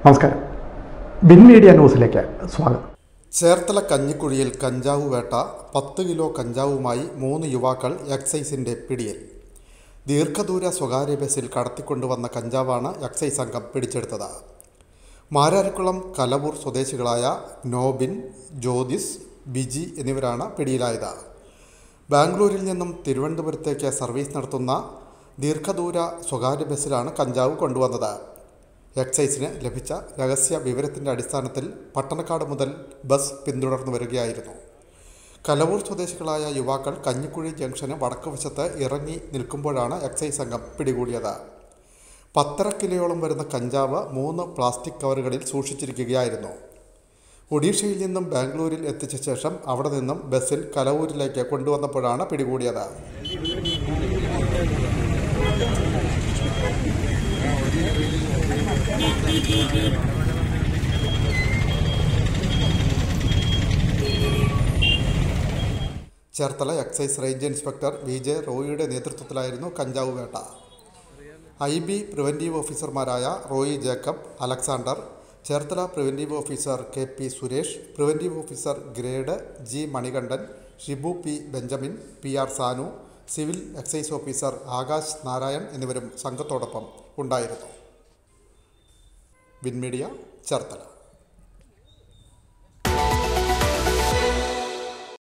നമസ്കാരം bin media ന്യൂസിലേക്ക് സ്വാഗതം ചേർത്തല കഞ്ഞിക്കുഴിയിൽ കഞ്ചാവ് വേട്ട പത്ത് കിലോ കഞ്ചാവുമായി മൂന്ന് യുവാക്കൾ എക്സൈസിന്റെ പിടിയിൽ ദീർഘദൂര സ്വകാര്യ ബസ്സിൽ കടത്തിക്കൊണ്ടുവന്ന കഞ്ചാവാണ് എക്സൈസ് സംഘം പിടിച്ചെടുത്തത് മാരാരിക്കുളം കലവൂർ സ്വദേശികളായ നോബിൻ ജ്യോതിസ് ബിജി എന്നിവരാണ് പിടിയിലായത് ബാംഗ്ലൂരിൽ നിന്നും തിരുവനന്തപുരത്തേക്ക് സർവീസ് നടത്തുന്ന ദീർഘദൂര സ്വകാര്യ ബസ്സിലാണ് കഞ്ചാവ് കൊണ്ടുവന്നത് എക്സൈസിന് ലഭിച്ച രഹസ്യ വിവരത്തിൻ്റെ അടിസ്ഥാനത്തിൽ പട്ടണക്കാട് മുതൽ ബസ് പിന്തുടർന്നു വരികയായിരുന്നു കലവൂർ സ്വദേശികളായ യുവാക്കൾ കഞ്ഞിക്കുഴി ജംഗ്ഷന് വടക്കുവശത്ത് ഇറങ്ങി നിൽക്കുമ്പോഴാണ് എക്സൈസ് സംഘം പിടികൂടിയത് പത്തര കിലോയോളം വരുന്ന കഞ്ചാവ് മൂന്ന് പ്ലാസ്റ്റിക് കവറുകളിൽ സൂക്ഷിച്ചിരിക്കുകയായിരുന്നു ഒഡീഷയിൽ നിന്നും ബാംഗ്ലൂരിൽ എത്തിച്ച ശേഷം അവിടെ നിന്നും ബസ്സിൽ കലവൂരിലേക്ക് കൊണ്ടുവന്നപ്പോഴാണ് പിടികൂടിയത് Cherthala excise range inspector V J റോയിയുടെ നേതൃത്വത്തിലായിരുന്നു കഞ്ചാവ് വേട്ട ഐ ബി പ്രിവൻറ്റീവ് ഓഫീസർമാരായ Roy Jacob Alexander Cherthala preventive officer K P Suresh preventive officer grade G Manikandan Shibu P Benjamin P R Sanu civil excise officer Akash Narayan എന്നിവരും സംഘത്തോടൊപ്പം ഉണ്ടായിരുന്നു വിൻമീഡിയ ചേർത്തല